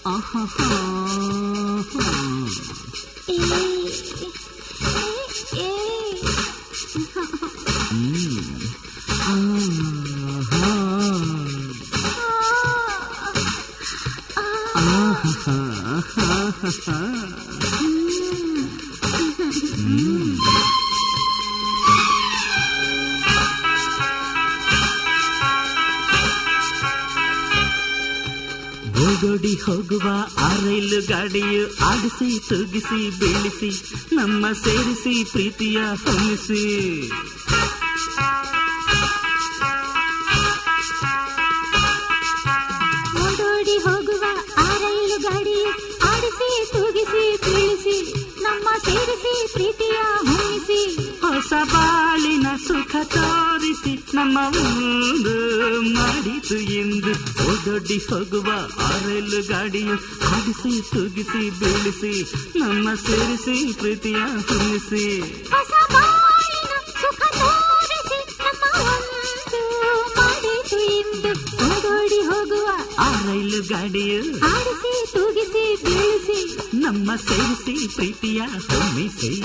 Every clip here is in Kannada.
ಆಹಾಹಾ. ಏ, ಏ, ಏ. ಹ್ಮ್. ಆಹಾ. ಆ, ಆಹಾಹಾಹಾಹಾ. ಓಡೋಡಿ ಹೋಗುವ ಆ ರೈಲು ಗಾಡಿಯು ಆಡಿಸಿ ತೂಗಿಸಿ ಬೀಳಿಸಿ ನಮ್ಮ ಸೇರಿಸಿ ಪ್ರೀತಿಯ ಹೊಮ್ಮಿಸಿ ಓಡೋಡಿ ಹೋಗುವ ಆ ರೈಲು ಗಾಡಿ ಆಡಿಸಿ ತೂಗಿಸಿ ಬೀಳಿಸಿ ನಮ್ಮ ಸೇರಿಸಿ ಪ್ರೀತಿಯ ಹೊಮ್ಮಿಸಿ ಹೊಸ ಬಾಳಿನ ಸುಖ ತೋರಿಸಿ ನಮ್ಮ ಮುಂದು ಮಾಡಿತು ಎಂದು ಓಡೋಡಿ ಹೋಗುವ ಆ ರೈಲು ಗಾಡಿಯು ಆಡಿಸಿ ತೂಗಿಸಿ ಬೀಳಿಸಿ ನಮ್ಮ ಸೇರಿಸಿ ಪ್ರೀತಿಯ ಹೊಮ್ಮಿಸಿ ಹೊಸ ಬಾಳಿನ ಸುಖ ತೋರಿಸಿ ನಮ್ಮ ಒಂದು ಮಾಡಿತು ಎಂದು ಓಡೋಡಿ ಹೋಗುವ ಆ ರೈಲು ಗಾಡಿಯು ಆಡಿಸಿ ತೂಗಿಸಿ ಬೀಳಿಸಿ ನಮ್ಮ ಸೇರಿಸಿ ಪ್ರೀತಿಯ ಹೊಮ್ಮಿಸಿ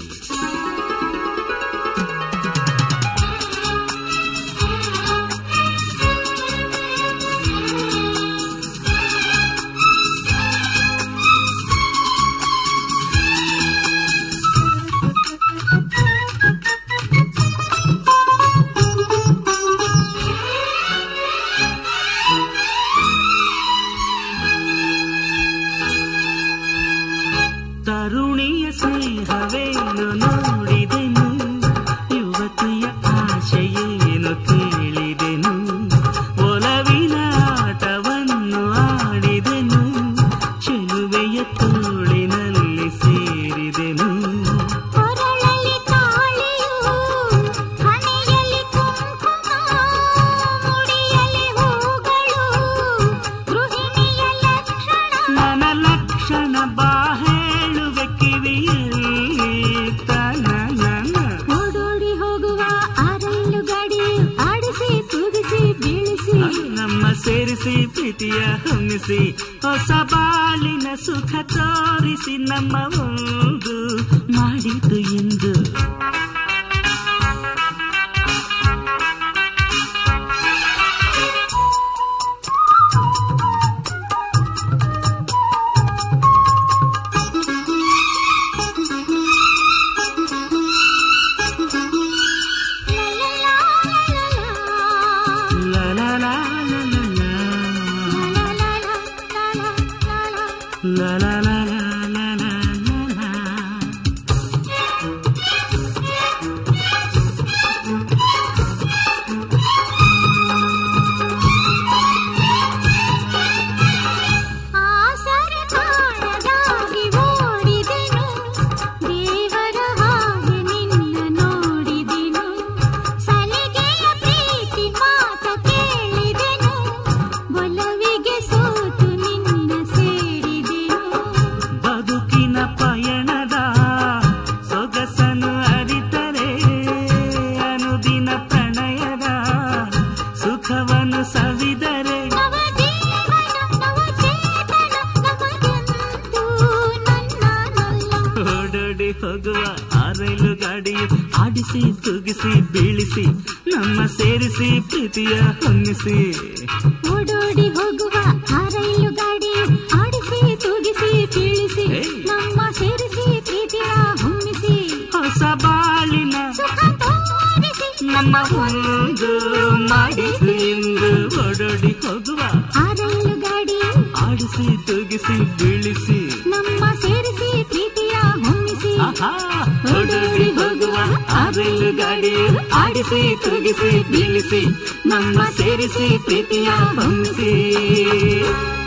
ತರುಣಿಯ ಸ್ನೇಹವೇನು ನೋಡಿದೆನು ಯುವತಿಯ ಆಶೆಯೇನು ಕೇಳಿದೆನು ಒಲವಿನ ಆಟವನ್ನು ಆಡಿದೆನು ಚೆಲುವೆಯ ತೋಳಿನಲ್ಲಿ ಸೇರಿದೆನು ಕೊರಳಲ್ಲಿ ತಾಳಿಯು ಹಣೆಯಲ್ಲಿ ಕುಂಕುಮ ಮುಡಿಯಲ್ಲಿ ಹೂಗಳು ಗೃಹಿಣಿಯ ಲಕ್ಷಣ ನನ್ನ ಲಕ್ಷಣ ಬಾ ಹೇಳುವೆ ಕಿವಿಯಲ್ಲಿ ತನನನ. ಓಡೋಡಿ ಹೋಗುವ ಆ ರೈಲು ಗಾಡಿ ಆಡಿಸಿ ತೂಗಿಸಿ ಬೀಳಿಸಿ ನಮ್ಮ ಸೇರಿಸಿ ಪ್ರೀತಿಯ ಹೊಮ್ಮಿಸಿ ಹೊಸ ಬಾಳಿನ ಸುಖ ತೋರಿಸಿ ನಮ್ಮ ಒಂದು ಮಾಡಿತು ಎಂದು ಲಾ ಲಾ ಲಾ ಲಾ ಲಾ ಲಾ ಲಾ ಲಾ ಲಾ ಲಾ ಲಾ ಲಾ. ಆಸರೆ ಕಾಣದಾಗಿ ಓಡಿದೆನು ದೇವರ ಹಾಗೆ ನಿನ್ನ ನೋಡಿದೆನು ಸಲಿಗೆಯ ಪ್ರೀತಿ ಮಾತ ಕೇಳಿದೆನು ಒಲವಿಗೆ ಸೋತು ನಿನ್ನ ಸೇರಿದೆನು ಬದುಕಿನ ಪಯಣದ ಸೊಗಸನು ಅರಿತರೆ ಅನುದಿನ ಪ್ರಣಯದ ಸುಖವನ್ನು ಸವಿದರೆ ನವ ಜೀವನ ನವ ಚೇತನ ನಮಗೆಂದು ನನ್ನನಲ್ಲ ಓಡೋಡಿ ಹೋಗುವ ಆ ರೈಲು ಗಾಡಿಯು ಆಡಿಸಿ ತೂಗಿಸಿ ಬೀಳಿಸಿ ನಮ್ಮ ಸೇರಿಸಿ ಪ್ರೀತಿಯ ಹೊನ್ನಿಸಿ ಓಡೋಡಿ ಹೋಗುವ ಆ ರೈಲು ಗಾಡಿ ಆಡಿಸಿ ತೂಗಿಸಿ ಬೀಳಿಸಿ ಹೇ. ನಮ್ಮ ಸೇರಿಸಿ ಪ್ರೀತಿಯ ಹೊಮ್ಮಿಸಿ ಹೊಸ ಬಾಳಿನ ಸುಖ ತೋರಿಸಿ ನಮ್ಮ ಒಂದು ಮಾಡಿತು ಎಂದು ಓಡೋಡಿ ಹೋಗುವ ಆ ರೈಲು ಗಾಡಿ ಆಡಿಸಿ ತೂಗಿಸಿ ಬೀಳಿಸಿ ನಮ್ಮ ಸೇರಿಸಿ ಪ್ರೀತಿಯ ಹೊಮ್ಮಿಸಿ ಆಹಾ ಓಡೋಡಿ ಹೋಗುವ ಆ ರೈಲು ಗಾಡಿ ಆಡಿಸಿ ತೂಗಿಸಿ ಬೀಳಿಸಿ ನಮ್ಮ ಸೇರಿಸಿ ಪ್ರೀತಿಯ ಹೊಮ್ಮಿಸಿ